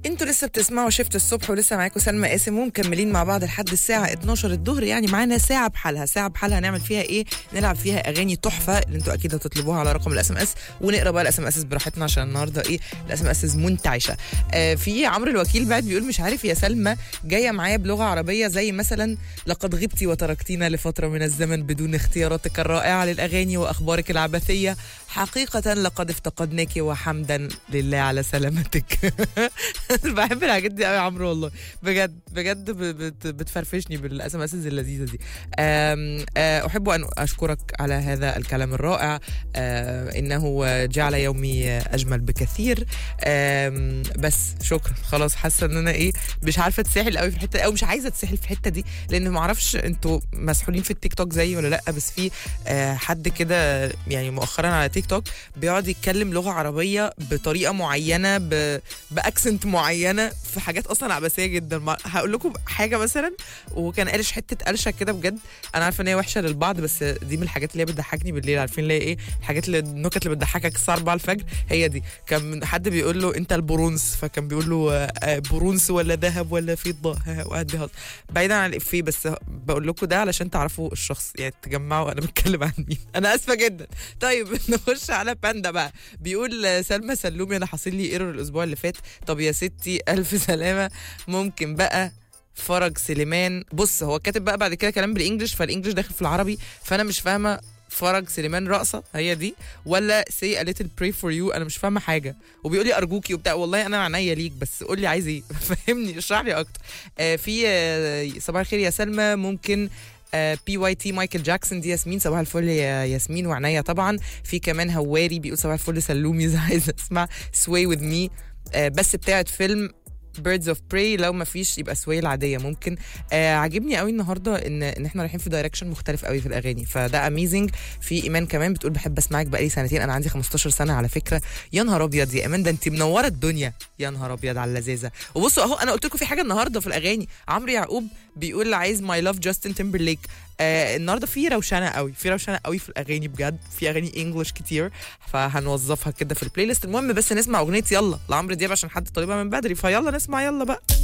انتوا لسه بتسمعوا شفت الصبح ولسه معاكم سلمى قاسم ومكملين مع بعض لحد الساعه 12 الظهر يعني معانا ساعه بحالها ساعه بحالها هنعمل فيها ايه نلعب فيها اغاني تحفه اللي انتوا اكيد هتطلبوها على رقم الاس ام اس ونقرا بقى الاس ام اس براحتنا عشان النهارده ايه الاس ام اس منتعشه آه في عمرو الوكيل بعد بيقول مش عارف يا سلمى جايه معايا بلغه عربيه زي مثلا لقد غبت وتركتينا لفتره من الزمن بدون اختياراتك الرائعه للاغاني واخبارك العبثيه حقيقه لقد افتقدناك وحمدا لله على سلامتك بحب الحاجات دي قوي يا عمرو والله بجد بجد ب- بت- بتفرفشني بالاس ام اللذيذه دي آم، آه، احب ان اشكرك على هذا الكلام الرائع آه، انه جعل يومي اجمل بكثير آم، بس شكرا خلاص حاسه ان انا ايه مش عارفه اتسحل قوي في الحته او مش عايزه اتسحل في الحته دي لان ما اعرفش انتوا مسحولين في التيك توك زيي ولا لا بس في آه، حد كده يعني مؤخرا على تيك توك بيقعد يتكلم لغه عربيه بطريقه معينه ب... باكسنت معينه في حاجات اصلا عبثيه جدا ما- هقول لكم حاجه مثلا وكان قالش حته قلشه كده بجد انا عارفه ان هي وحشه للبعض بس دي من الحاجات اللي هي بتضحكني بالليل عارفين اللي هي ايه الحاجات اللي النكت اللي بتضحكك الساعه 4 الفجر هي دي كان من حد بيقول له انت البرونس فكان بيقول له آه، آه، برونس ولا ذهب ولا فضه وقعد بيهزر بعيدا عن الافيه بس بقول لكم ده علشان تعرفوا الشخص يعني تجمعوا انا بتكلم عن مين انا اسفه جدا طيب نخش على باندا بقى بيقول آه، سلمى سلومي انا حاصل لي ايرور الاسبوع اللي فات طب يا ستي الف سلامه ممكن بقى فرج سليمان بص هو كاتب بقى بعد كده كلام بالانجلش فالانجلش داخل في العربي فانا مش فاهمه فرج سليمان رقصه هي دي ولا سي a little pray for you انا مش فاهمه حاجه وبيقول لي ارجوكي وبتاع والله انا عينيا ليك بس قول لي عايز ايه فهمني اشرح لي اكتر آه في آه صباح الخير يا سلمى ممكن بي واي تي مايكل جاكسون دي ياسمين صباح الفل يا ياسمين وعناية طبعا في كمان هواري بيقول صباح الفل سلومي عايز اسمع سواي وذ مي بس بتاعت فيلم بيردز اوف براي لو ما فيش يبقى سواي العاديه ممكن آه عاجبني قوي النهارده ان ان احنا رايحين في دايركشن مختلف قوي في الاغاني فده اميزنج في ايمان كمان بتقول بحب اسمعك بقالي سنتين انا عندي 15 سنه على فكره يا نهار ابيض يا ايمان ده انت منوره الدنيا يا نهار ابيض على اللذاذه وبصوا اهو انا قلت لكم في حاجه النهارده في الاغاني عمرو يعقوب بيقول عايز ماي لاف جاستن تيمبرليك آه النهارده في روشنه قوي في روشنه قوي في الاغاني بجد في اغاني انجلش كتير فهنوظفها كده في البلاي ليست المهم بس نسمع اغنيه يلا لعمرو دياب عشان حد طالبها من بدري فيلا نسمع يلا بقى